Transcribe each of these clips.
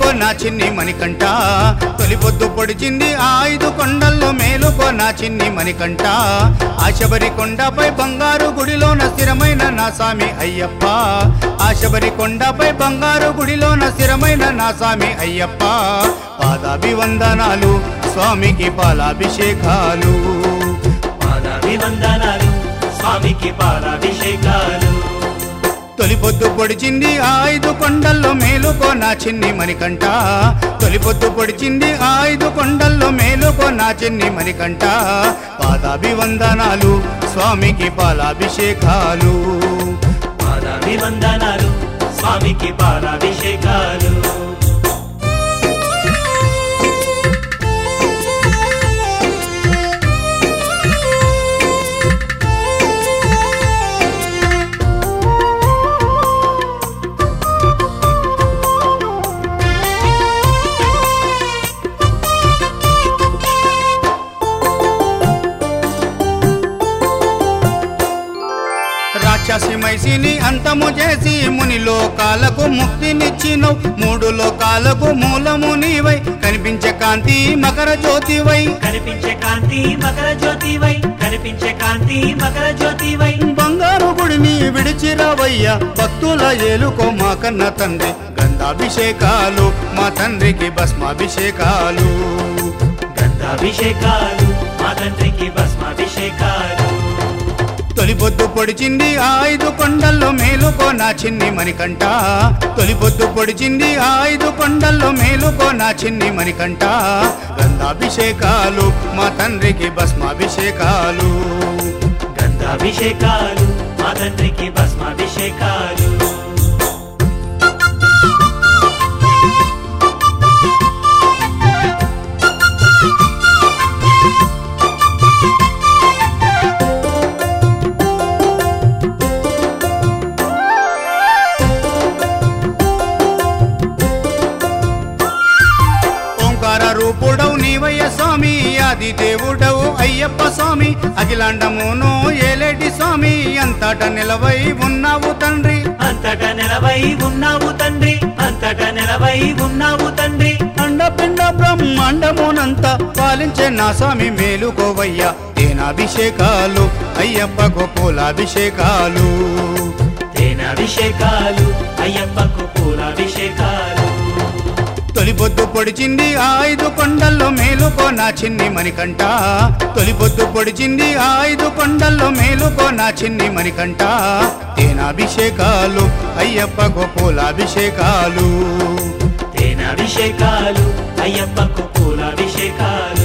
మేలుకో నా చిన్ని మణికంట తొలి పొద్దు పొడిచింది ఆ ఐదు కొండల్లో మేలుకో నా చిన్ని మణికంట ఆశబరి కొండపై బంగారు గుడిలోన స్థిరమైన నా స్వామి అయ్యప్ప ఆశబరి కొండపై బంగారు గుడిలోన స్థిరమైన నా స్వామి అయ్యప్ప పాదాభివందనాలు స్వామికి పాలాభిషేకాలు పాదాభివందనాలు స్వామికి పాలాభిషేకాలు తొలి పొద్దు పొడిచింది ఆ ఐదు కొండల్లో మేలుకో నా చిన్ని మణికంట తొలి పొద్దు పొడిచింది ఆ ఐదు కొండల్లో మేలుకో నా చిన్ని మణికంట పాదాభివందనాలు స్వామికి పాలాభిషేకాలు పాదాభివందనాలు స్వామికి పాలాభిషేకాలు రాక్షసి మైసిని అంతము చేసి ముని లోకాలకు ముక్తినిచ్చినవు మూడు లోకాలకు మూలము నీవై కనిపించే కాంతి మకర జ్యోతివై కనిపించే కాంతి మకర జ్యోతివై కనిపించే కాంతి మకర జ్యోతివై బంగారు గుడిని విడిచిరావయ్యా భక్తుల ఏలుకో మా కన్న తండ్రి గంధాభిషేకాలు మా తండ్రికి భస్మాభిషేకాలు గంధాభిషేకాలు మా తండ్రికి భస్మాభిషేకాలు తొలి పొద్దు పొడిచింది ఆ ఐదు కొండల్లో మేలుకో నా చిన్ని మణికంట తొలి పొద్దు పొడిచింది ఆ ఐదు కొండల్లో మేలుకో నా చిన్ని మణికంట గంధాభిషేకాలు మా తండ్రికి భస్మాభిషేకాలు గంధాభిషేకాలు మా తండ్రికి భస్మాభిషేకాలు ఓంకార రూపుడవు నీవయ్య స్వామి ఆది దేవుడవు అయ్యప్ప స్వామి అఖిలాండమును ఏలేటి స్వామి అంతట నిలవై ఉన్నావు తండ్రి అంతట నెలవై ఉన్నావు తండ్రి అంతట నెలవై ఉన్నావు తండ్రి అండపిండ బ్రహ్మాండమునంతా పాలించే నా స్వామి మేలుకోవయ్యా తేనాభిషేకాలు అయ్యప్పకు పూలాభిషేకాలు తేనాభిషేకాలు అయ్యప్పకు పూలాభిషేకాలు తొలి పొద్దు పొడిచింది ఆ ఐదు కొండల్లో మేలుకో నా చిన్ని మణికంట తొలి పొద్దు పొడిచింది ఆ ఐదు కొండల్లో మేలుకో నా చిన్ని మణికంట తేనాభిషేకాలు అయ్యప్పకు పూలాభిషేకాలు తేనాభిషేకాలు అయ్యప్పకు పూలాభిషేకాలు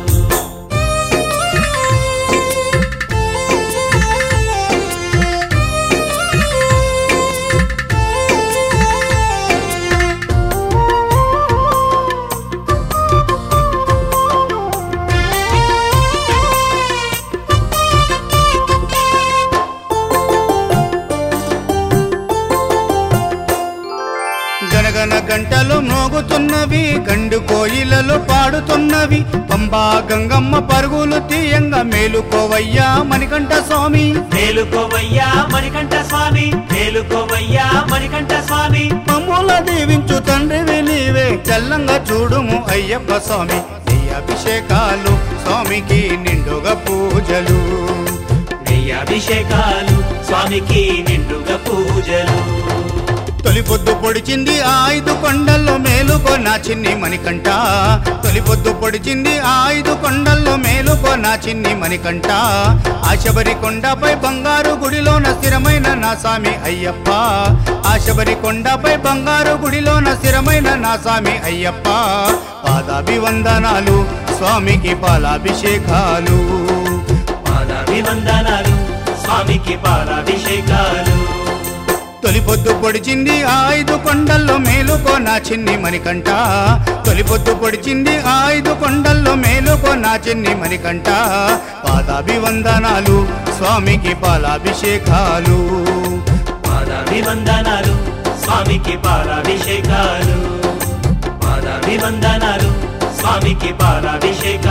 గనగన గంటలు మోగుతున్నవి గండు కోయిలలు పాడుతున్నవి పంబా గంగమ్మ పరుగులు తీయంగా మేలుకోవయ్యా మణికంఠ స్వామి మేలుకోవయ్యా మణికంఠ స్వామి మేలుకోవయ్యా మణికంఠ స్వామి మమ్ముల దీవించు తండ్రివి నీవే చల్లంగా చూడుము అయ్యప్ప స్వామి నీ అభిషేకాలు స్వామికి నిండుగా పూజలు నెయ్యాభిషేకాలు స్వామికి నిండుగా పూజలు తొలి పొద్దు పొడిచింది ఆ ఐదు కొండల్లో మేలుకో నా చిన్ని మణికంట తొలి పొద్దు పొడిచింది ఆ ఐదు కొండల్లో మేలుకో నా చిన్ని మణికంట ఆశబరి కొండపై బంగారు గుడిలోన స్థిరమైన నా స్వామి అయ్యప్ప ఆశబరి కొండపై బంగారు గుడిలోన స్థిరమైన నా స్వామి అయ్యప్ప పాదాభివందనాలు స్వామికి పాలాభిషేకాలు పాదాభివందనాలు స్వామికి పాలాభిషేకాలు తొలి పొద్దు పొడిచింది ఆ ఐదు కొండల్లో మేలుకో నా చిన్ని మణికంట తొలి పొద్దు పొడిచింది ఆ ఐదు కొండల్లో మేలుకో నా చిన్ని మణికంట పాదాభివందనాలు స్వామికి పాలాభిషేకాలు పాదాభివందనాలు స్వామికి పాలాభిషేకాలు పాదాభివందనాలు స్వామికి పాలాభిషేకాలు